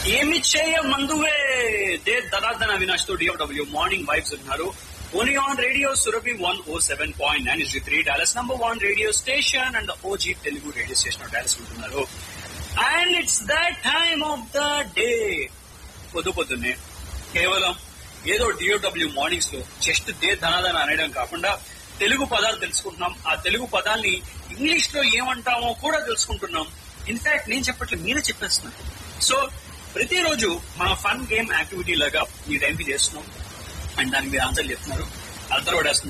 ఏమి చేయ మందువే దే దరాదన అవినాష్ తో డిఎఫ్డబ్ల్యూ మార్నింగ్ వైబ్స్ ఉన్నారు only on radio Surabhi one O seven point nine is three Dallas number one radio station and OG Telugu radio station Dallas ఉంటున్నారు and it's the time of the day పొద్దు పొద్దున్నే కేవలం ఏదో DOW mornings లో just దే ధనాదన అనడం కాకుండా తెలుగు పదాలు తెలుసుకుంటున్నాం ఆ తెలుగు పదాల్ని ఇంగ్లీష్ లో ఏమంటామో కూడా తెలుసుకుంటున్నాం ఇన్ఫాక్ట్ నేను చెప్పట్లేదు మీరే చెప్పేస్తున్నాను సో ప్రతిరోజు మన ఫన్ గేమ్ యాక్టివిటీ లాగా ఈ టైంకి చేస్తున్నాం అండ్ దానికి మీరు ఆన్సర్ చెప్తున్నారు అర్థం పడేస్తున్నారు